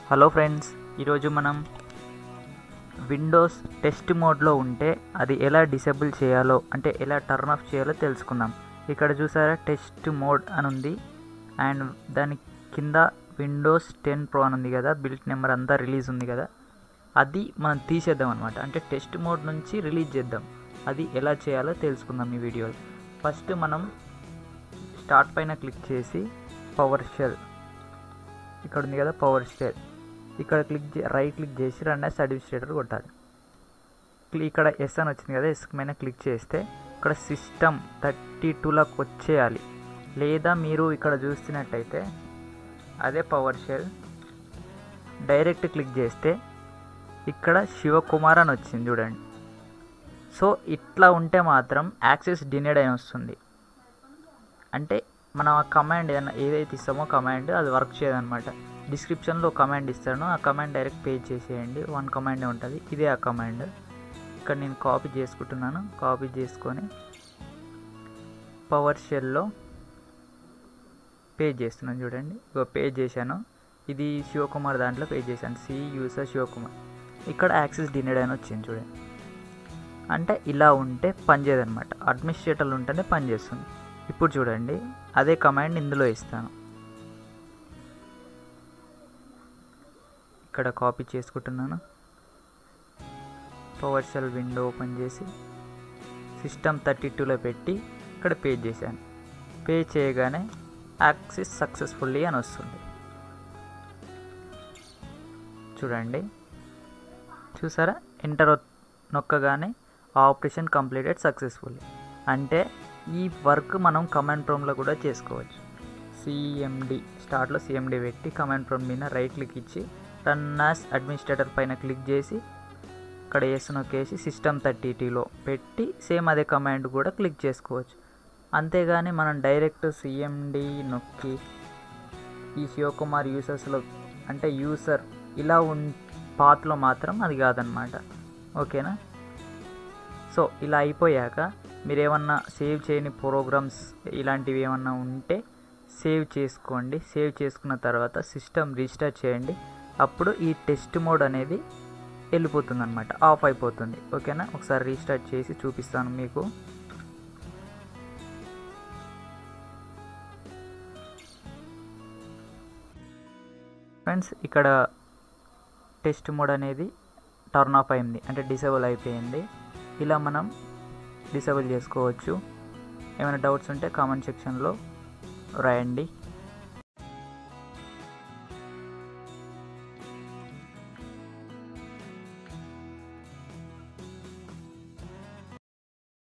hello friends ఈరోజు మనం Windows test మోడ్లో ఉంటే అది ఎలా డిసేబుల్ చేయాలో అంటే ఎలా టర్న్ ఆఫ్ చేయాలో తెలుసుకుందాం ఇక్కడ చూసారా టెస్ట్ మోడ్ అని ఉంది అండ్ దాని కింద విండోస్ టెన్ ప్రో అని ఉంది కదా బిల్ట్ నెంబర్ అంతా రిలీజ్ ఉంది కదా అది మనం తీసేద్దాం అనమాట అంటే టెస్ట్ మోడ్ నుంచి రిలీజ్ చేద్దాం అది ఎలా చేయాలో తెలుసుకుందాం ఈ వీడియోలో ఫస్ట్ మనం స్టార్ట్ పైన క్లిక్ చేసి పవర్ షెల్ ఇక్కడ ఉంది కదా పవర్ షెల్ ఇక్కడ క్లిక్ చే రైట్ క్లిక్ చేసి రన్ యాజ్ అడ్మినిస్ట్రేటర్ కొట్టాలి క్లి- ఇక్కడ ఎస్ అని వచ్చింది కదా ఎస్ పైన క్లిక్ చేస్తే ఇక్కడ సిస్టమ్ థర్టీ టూలోకి వచ్చేయాలి లేదా మీరు ఇక్కడ చూస్తున్నట్టయితే అదే పవర్ షెల్ డైరెక్ట్ క్లిక్ చేస్తే ఇక్కడ శివకుమార్ అని వచ్చింది చూడండి సో ఇట్లా ఉంటే మాత్రం యాక్సెస్ డినేడ్ అని వస్తుంది అంటే మనం ఆ కమాండ్ ఏదైనా ఏదైతే ఇస్తామో కమాండ్ అది వర్క్ చేయదన్నమాట డిస్క్రిప్షన్లో కమాండ్ ఇస్తాను ఆ కమాండ్ డైరెక్ట్ పే చేసేయండి వన్ కమాండే ఉంటుంది ఇదే ఆ కమాండ్ ఇక్కడ నేను కాపీ చేసుకుంటున్నాను కాపీ చేసుకొని పవర్ షెల్లో పే చేస్తున్నాను చూడండి ఇగో పే చేశాను ఇది శివకుమార్ దాంట్లో పే చేశాను సి యూసర్ శివకుమార్ ఇక్కడ యాక్సెస్ డినేడ్ అని వచ్చింది చూడండి అంటే ఇలా ఉంటే పనిచేయదు అనమాట అడ్మినిస్ట్రేటర్లు ఉంటేనే పనిచేస్తుంది ఇప్పుడు చూడండి అదే కమాండ్ ఇందులో ఇస్తాను ఇక్కడ కాపీ చేసుకుంటున్నాను పవర్ షెల్ విండో ఓపెన్ చేసి సిస్టమ్ థర్టీ టూలో పెట్టి ఇక్కడ పే చేశాను పే చేయగానే యాక్సెస్ సక్సెస్ఫుల్లీ అని వస్తుంది చూడండి చూసారా ఎంటర్ నొక్కగానే ఆపరేషన్ కంప్లీటెడ్ సక్సెస్ఫుల్లీ అంటే ఈ వర్క్ మనం కమాండ్ ప్రోమ్లో కూడా చేసుకోవచ్చు సిఎండి స్టార్ట్లో సిఎండి పెట్టి కమాండ్ ప్రోమ్ మీద రైట్ క్లిక్ ఇచ్చి రన్ యాస్ అడ్మినిస్ట్రేటర్ పైన క్లిక్ చేసి ఇక్కడ ఎస్ నొక్కేసి సిస్టమ్ థర్టీటీలో పెట్టి సేమ్ అదే కమాండ్ కూడా క్లిక్ చేసుకోవచ్చు అంతేగాని మనం డైరెక్ట్ సిఎండి నొక్కి ఈ శివకుమార్ యూసర్స్లో అంటే యూసర్ ఇలా ఉన్ పాత్లో మాత్రం అది కాదనమాట ఓకేనా సో ఇలా అయిపోయాక మీరు ఏమన్నా సేవ్ చేయని ప్రోగ్రామ్స్ ఇలాంటివి ఏమన్నా ఉంటే సేవ్ చేసుకోండి సేవ్ చేసుకున్న తర్వాత సిస్టమ్ రీస్టార్ట్ చేయండి అప్పుడు ఈ టెస్ట్ మోడ్ అనేది వెళ్ళిపోతుంది అనమాట ఆఫ్ అయిపోతుంది ఓకేనా ఒకసారి రీస్టార్ట్ చేసి చూపిస్తాను మీకు ఫ్రెండ్స్ ఇక్కడ టెస్ట్ మోడ్ అనేది టర్న్ ఆఫ్ అయింది అంటే డిసేబుల్ అయిపోయింది ఇలా మనం డిసేబుల్ చేసుకోవచ్చు ఏమైనా డౌట్స్ ఉంటే కామెంట్ సెక్షన్లో రాయండి